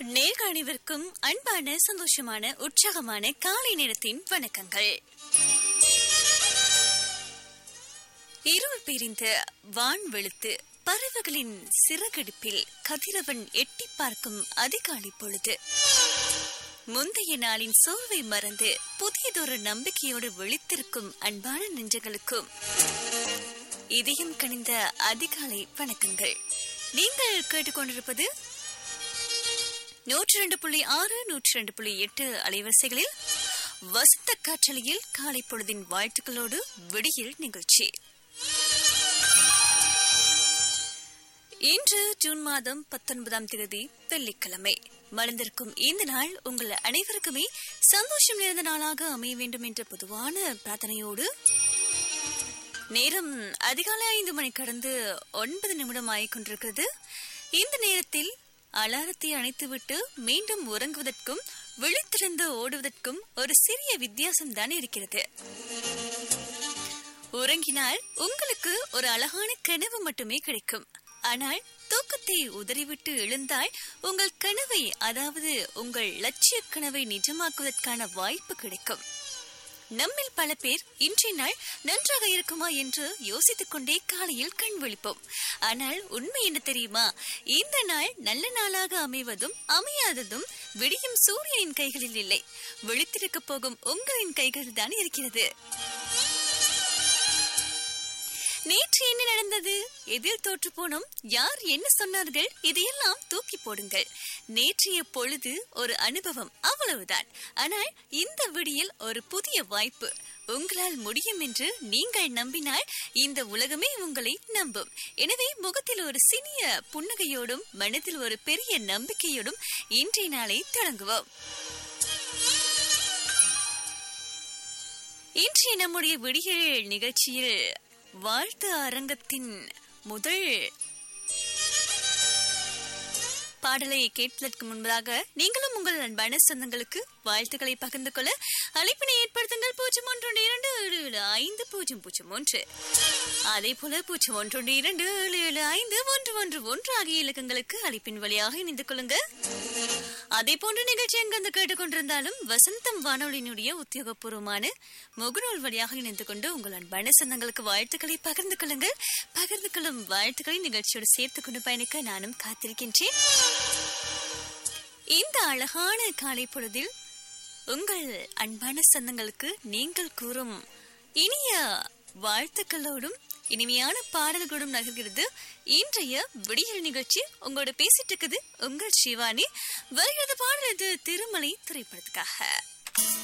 நேர்கள் அனைவருக்கும் அன்பான சந்தோஷமான உற்சாகமான காலை நேரத்தின் வணக்கங்கள் இருள் பிரிந்த வான் வெளுத்து பறவைகளின் சிறகடிப்பில் கதிரவன் எட்டி பார்க்கும் அதிகாலை பொழுது முந்தைய நாளின் சோர்வை மறந்து புதியதொரு நம்பிக்கையோடு விழித்திருக்கும் அன்பான நெஞ்சங்களுக்கும் இதயம் கணிந்த அதிகாலை வணக்கங்கள் நீங்கள் கேட்டுக்கொண்டிருப்பது நூற்றி ரெண்டு புள்ளி ஆறு நூற்றி ரெண்டு புள்ளி எட்டு அலைவரிசைகளில் வசந்த காற்றலையில் காலை பொழுதின் வாழ்த்துக்களோடு விடியல் நிகழ்ச்சி இன்று ஜூன் மாதம் பத்தொன்பதாம் தேதி வெள்ளிக்கிழமை மலர்ந்திருக்கும் இந்த நாள் உங்கள் அனைவருக்குமே சந்தோஷம் நிறைந்த நாளாக அமைய வேண்டும் என்ற பொதுவான பிரார்த்தனையோடு நேரம் அதிகாலை ஐந்து மணி கடந்து ஒன்பது நிமிடம் ஆகிக் கொண்டிருக்கிறது இந்த நேரத்தில் அலாரத்தை அணைத்துவிட்டு மீண்டும் உறங்குவதற்கும் விழித்திருந்து ஓடுவதற்கும் ஒரு சிறிய வித்தியாசம் தான் இருக்கிறது உறங்கினால் உங்களுக்கு ஒரு அழகான கனவு மட்டுமே கிடைக்கும் ஆனால் தூக்கத்தை உதறிவிட்டு எழுந்தால் உங்கள் கனவை அதாவது உங்கள் லட்சிய கனவை நிஜமாக்குவதற்கான வாய்ப்பு கிடைக்கும் நம்மில் பல பேர் இன்றைய நாள் நன்றாக இருக்குமா என்று யோசித்துக் கொண்டே காலையில் கண் விழிப்போம் ஆனால் உண்மை என்ன தெரியுமா இந்த நாள் நல்ல நாளாக அமைவதும் அமையாததும் விடியும் சூரியனின் கைகளில் இல்லை விழித்திருக்க போகும் உங்களின் கைகளில் தான் இருக்கிறது நேற்று என்ன நடந்தது எதில் தோற்று போனோம் யார் என்ன சொன்னார்கள் இதையெல்லாம் தூக்கி போடுங்கள் நேற்றைய பொழுது ஒரு அனுபவம் அவ்வளவுதான் ஆனால் இந்த விடியில் ஒரு புதிய வாய்ப்பு உங்களால் முடியும் என்று நீங்கள் நம்பினால் இந்த உலகமே உங்களை நம்பும் எனவே முகத்தில் ஒரு சிறிய புன்னகையோடும் மனதில் ஒரு பெரிய நம்பிக்கையோடும் இன்றைய நாளை தொடங்குவோம் இன்றைய நம்முடைய விடியல் நிகழ்ச்சியில் வாழ்த்து அரங்கத்தின் முதல் பாடலை கேட்பதற்கு முன்பதாக நீங்களும் உங்கள் அன்பான சொந்தங்களுக்கு வாழ்த்துக்களை பகிர்ந்து கொள்ள அழைப்பினை ஏற்படுத்துங்கள் பூஜ்ஜியம் ஒன்று இரண்டு ஏழு ஏழு ஐந்து பூஜ்ஜியம் பூஜ்ஜியம் ஒன்று அதே போல பூஜ்ஜியம் ஒன்று இரண்டு ஏழு ஏழு ஐந்து ஒன்று ஒன்று ஒன்று ஆகிய இலக்கங்களுக்கு அழைப்பின் வழியாக இணைந்து கொள்ளுங்க அதே போன்ற நிகழ்ச்சி எங்கிருந்து கேட்டுக்கொண்டிருந்தாலும் வசந்தம் வானொலியினுடைய உத்தியோகபூர்வமான முகநூல் வழியாக இணைந்து கொண்டு உங்கள் அன்பான சொந்தங்களுக்கு வாழ்த்துக்களை பகிர்ந்து கொள்ளுங்கள் பகிர்ந்து கொள்ளும் வாழ்த்துக்களை நிகழ்ச்சியோடு சேர்த்துக் கொண்டு பயணிக்க நானும் காத்திருக்கின்றேன் இந்த அழகான காலை பொழுதில் உங்கள் அன்பான சொந்தங்களுக்கு நீங்கள் கூறும் இனிய வாழ்த்துக்களோடும் இனிமையான பாடல்களோடும் நகர்கிறது இன்றைய விடியல் நிகழ்ச்சி உங்களோட பேசிட்டு இருக்குது உங்கள் சிவானி வருகிறது பாடல் இது திருமலை திரைப்படத்துக்காக